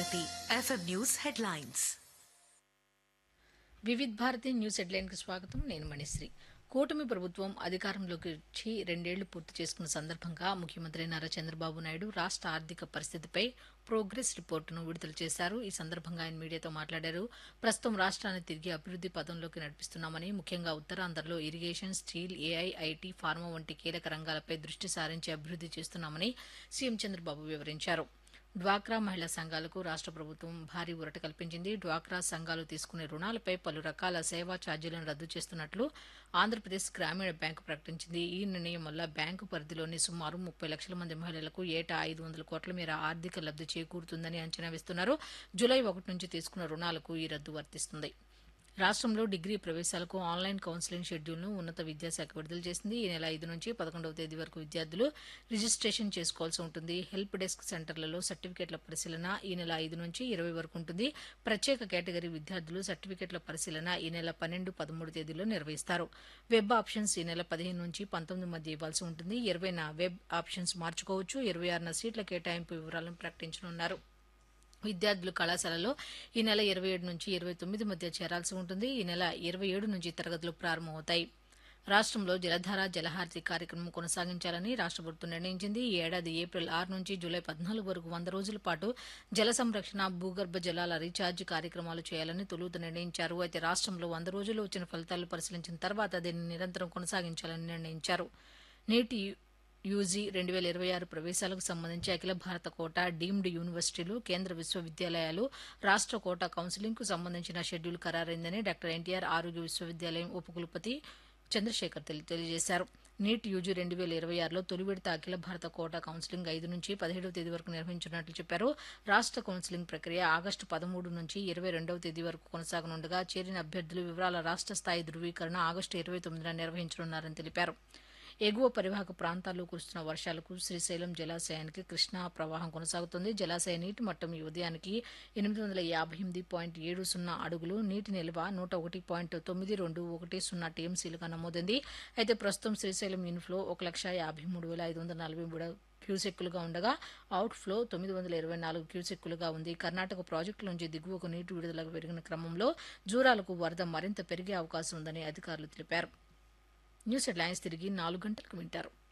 Bharati FM news headlines Vividh Bharati news హెడ్లైన్కి స్వాగతం నేను మణిశ్రీ కూటమి ప్రభుత్వం అధికారంలోకి వచ్చి రెండేళ్లు పూర్తి చేసుకున్న సందర్భంగా ముఖ్యమంత్రి నారా చంద్రబాబు నాయుడు రాష్ట్ర ఆర్థిక పరిస్థితిపై ప్రోగ్రెస్ రిపోర్టును విడుదల చేశారు ఈ సందర్భంగా ఆయన మీడియాతో మాట్లాడారు ప్రస్తుతం రాష్ట్రాన్ని తిరిగి అభివృద్ది పదంలోకి నడిపిస్తున్నామని ముఖ్యంగా ఉత్తరాంధ్రలో irrigation steel AI IT pharma వంటి కీలక రంగాలపై దృష్టి సారించి అభివృద్ది చేస్తున్నామని సీఎం చంద్రబాబు వివరించారు డ్వాక్రా మహిళా సంఘాలకు రాష్ట్ర ప్రభుత్వం భారీ ఊరట కల్పించింది డ్వాక్రా సంఘాలు తీసుకునే రుణాలపై పలు రకాల సేవా ఛార్జీలను రద్దు చేస్తున్నట్లు ఆంధ్రప్రదేశ్ గ్రామీణ బ్యాంకు ప్రకటించింది ఈ నిర్ణయం వల్ల బ్యాంకు పరిధిలోని సుమారు ముప్పై లక్షల మంది మహిళలకు ఏటా ఐదు వందల కోట్ల మేర ఆర్థిక లబ్ది చేకూరుతుందని అంచనా వేస్తున్నారు జూలై ఒకటి నుంచి తీసుకున్న రుణాలకు ఈ రద్దు వర్తిస్తుంది రాష్ట్రంలో డిగ్రీ ప్రవేశాలకు ఆన్లైన్ కౌన్సిలింగ్ షెడ్యూల్ను ఉన్నత విద్యాశాఖ విడుదల చేసింది ఈ నెల ఐదు నుంచి పదకొండవ తేదీ వరకు విద్యార్థులు రిజిస్ట్రేషన్ చేసుకోవాల్సి ఉంటుంది హెల్ప్ డెస్క్ సెంటర్లలో సర్టిఫికేట్ల పరిశీలన ఈ నెల ఐదు నుంచి ఇరవై వరకు ఉంటుంది ప్రత్యేక కేటగిరీ విద్యార్థులు సర్టిఫికేట్ల పరిశీలన ఈ నెల పన్నెండు పదమూడు తేదీలో నిర్వహిస్తారు వెబ్ ఆప్షన్స్ ఈ నెల పదిహేను నుంచి పంతొమ్మిది మధ్య ఇవ్వాల్సి ఉంటుంది ఇరవైన వెబ్ ఆప్షన్స్ మార్చుకోవచ్చు ఇరవై ఆరున సీట్ల కేటాయింపు వివరాలను ప్రకటించనున్నారు విద్యార్థులు కళాశాలలో ఈ నెల ఇరవై ఏడు నుంచి ఇరవై తొమ్మిది మధ్య చేరాల్సి ఉంటుంది ఈ నెల ఇరవై ఏడు నుంచి తరగతులు ప్రారంభమవుతాయి రాష్ట్రంలో జలధార జలహారతి కార్యక్రమం కొనసాగించాలని రాష్ట్ర ప్రభుత్వం నిర్ణయించింది ఈ ఏడాది ఏప్రిల్ ఆరు నుంచి జూలై పద్నాలుగు వరకు వంద రోజుల పాటు జల సంరక్షణ భూగర్భ జలాల రీఛార్జ్ కార్యక్రమాలు చేయాలని తొలుత నిర్ణయించారు అయితే రాష్ట్రంలో వంద రోజులు వచ్చిన ఫలితాలు పరిశీలించిన తర్వాత దీన్ని నిరంతరం కొనసాగించాలని నిర్ణయించారు నేటి యూజీ రెండు వేల ఇరవై ఆరు ప్రవేశాలకు సంబంధించి అఖిల భారత కోట డీమ్డ్ యూనివర్సిటీలు కేంద్ర విశ్వవిద్యాలయాలు రాష్ట్ర కోటా కౌన్సిలింగ్కు సంబంధించిన షెడ్యూల్ ఖరారైందని డాక్టర్ ఎన్టీఆర్ ఆరోగ్య విశ్వవిద్యాలయం ఉపకులపతి చంద్రశేఖర్ తెలి- తెలియజేశారు నీట్ యూజీ రెండు వేల ఇరవై ఆరులో తొలి విడత అఖిల భారత కోటా కౌన్సిలింగ్ ఐదు నుంచి పదిహేడవ తేదీ వరకు నిర్వహించినట్లు చెప్పారు రాష్ట్ర కౌన్సిలింగ్ ప్రక్రియ ఆగస్టు పదమూడు నుంచి ఇరవై రెండవ తేదీ వరకు కొనసాగనుండగా చేరిన అభ్యర్థుల వివరాల రాష్ట్ర స్థాయి ధృవీకరణ ఆగస్టు ఇరవై తొమ్మిదిన నిర్వహించనున్నారని తెలిపారు ఎగువ పరివాహక ప్రాంతాల్లో కురుస్తున్న వర్షాలకు శ్రీశైలం జలాశయానికి కృష్ణా ప్రవాహం కొనసాగుతుంది జలాశయ నీటి మట్టం ఈ ఉదయానికి ఎనిమిది వందల యాభై ఎనిమిది పాయింట్ ఏడు సున్నా అడుగులు నీటి నిల్వ నూట ఒకటి పాయింట్ తొమ్మిది రెండు ఒకటి సున్నా టీఎంసీలుగా నమోదైంది అయితే ప్రస్తుతం శ్రీశైలం ఇన్ఫ్లో ఒక లక్ష యాభై మూడు వేల ఐదు వందల నలభై మూడు క్యూసెక్కులుగా ఉండగా అవుట్ ఫ్లో తొమ్మిది వందల ఇరవై నాలుగు క్యూసెక్కులుగా ఉంది కర్ణాటక ప్రాజెక్టుల నుంచి దిగువకు నీటి విడుదల పెరిగిన క్రమంలో జూరాలకు వరద మరింత పెరిగే అవకాశం ఉందని అధికారులు తెలిపారు న్యూస్ హెడ్లైన్స్ తిరిగి నాలుగు గంటలకు వింటారు